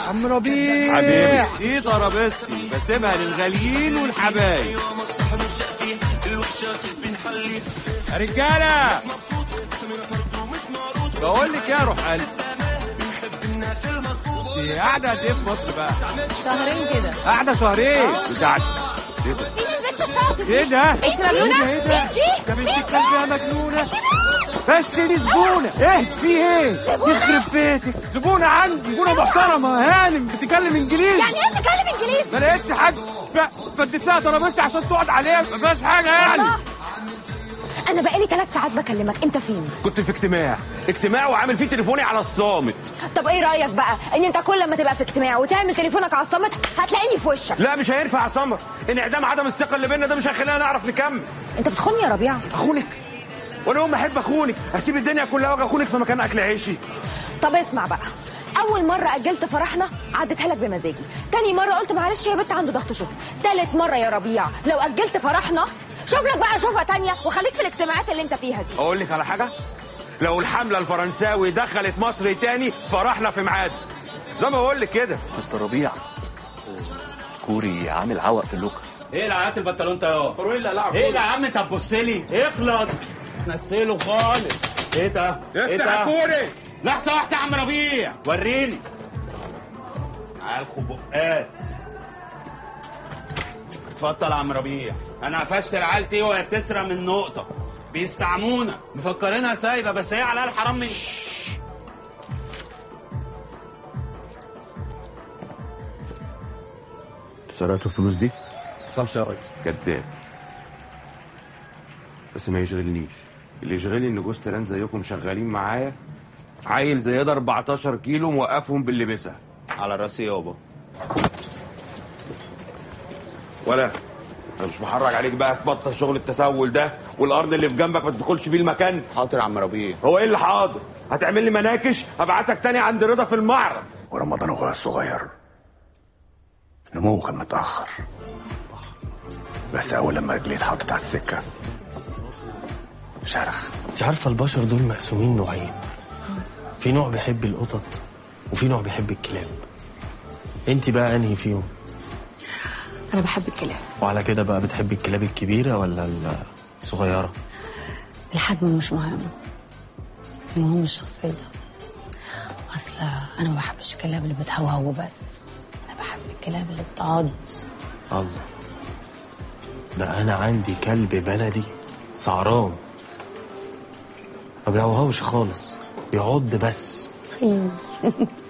عم ربيع حبيبي دي ترابيزتي بسيبها للغاليين والحبايب يا رجاله بقول لك يا روح قلبي دي قاعده قد ايه في مصر بقى؟ شهرين كده قاعده شهرين بتاعتي ايه ده؟ ايه ده؟ انت مجنونة؟ ايه ده؟ ده بنت الكلب يا مجنونه بس دي زبونه ايه في ايه؟ يخرب بيتك زبونه عندي زبونه محترمه هانم بتتكلم انجليزي يعني ايه بتتكلم انجليزي؟ ما لقيتش حد ف- فديت لها ترابيزه عشان تقعد عليها ما فيهاش حاجه يعني الله. انا بقالي ثلاث ساعات بكلمك انت فين كنت في اجتماع اجتماع وعامل فيه تليفوني على الصامت طب ايه رايك بقى ان انت كل ما تبقى في اجتماع وتعمل تليفونك على الصمت هتلاقيني في وشك لا مش هينفع يا سمر انعدام عدم الثقه اللي بيننا ده مش هيخلينا نعرف نكمل انت بتخوني يا ربيع اخونك وانا يوم ما احب اخونك اسيب الدنيا كلها واجي اخونك في مكان اكل عيشي طب اسمع بقى اول مرة أجلت فرحنا عديتها لك بمزاجي تاني مرة قلت معلش يا بنت عنده ضغط شغل تالت مرة يا ربيع لو أجلت فرحنا شوف لك بقى شوفها تانية وخليك في الاجتماعات اللي انت فيها دي اقول لك على حاجه لو الحمله الفرنساوي دخلت مصر تاني فرحنا في ميعاد زي ما بقول لك كده مستر ربيع كوري عامل عوق في اللوكر ايه العيات البنطلون ده يا فرويلا لا ايه يا عم انت هتبص لي اخلص نزله خالص ايه ده ايه افتح ده كوري لحظه واحده يا عم ربيع وريني عيال خبقات اتفضل يا عم ربيع انا قفشت العيال دي وهي بتسرق من نقطه بيستعمونا مفكرينها سايبه بس هي عليها الحرام من سرقتوا الفلوس دي حصلش يا ريس كداب بس ما يشغلنيش اللي يشغلني ان جوز تيران زيكم شغالين معايا عيل زي ده 14 كيلو موقفهم باللي بيسها على راسي يابا ولا انا مش بحرج عليك بقى تبطل شغل التسول ده والارض اللي في جنبك ما تدخلش بيه المكان حاضر يا عم ربيع هو ايه اللي حاضر هتعمل لي مناكش هبعتك تاني عند رضا في المعرض ورمضان اخويا الصغير نموه كان متأخر بس أول لما رجليه اتحطت على السكة شرخ انت عارفه البشر دول مقسومين نوعين في نوع بيحب القطط وفي نوع بيحب الكلاب انت بقى انهي فيهم انا بحب الكلاب وعلى كده بقى بتحبي الكلاب الكبيره ولا الصغيره الحجم مش مهم المهم الشخصية أصل أنا ما بحبش الكلاب اللي بتهوهو بس أنا بحب الكلاب اللي بتعض الله ده انا عندي كلب بلدي سعران ما بيهوهوش خالص بيعض بس خي.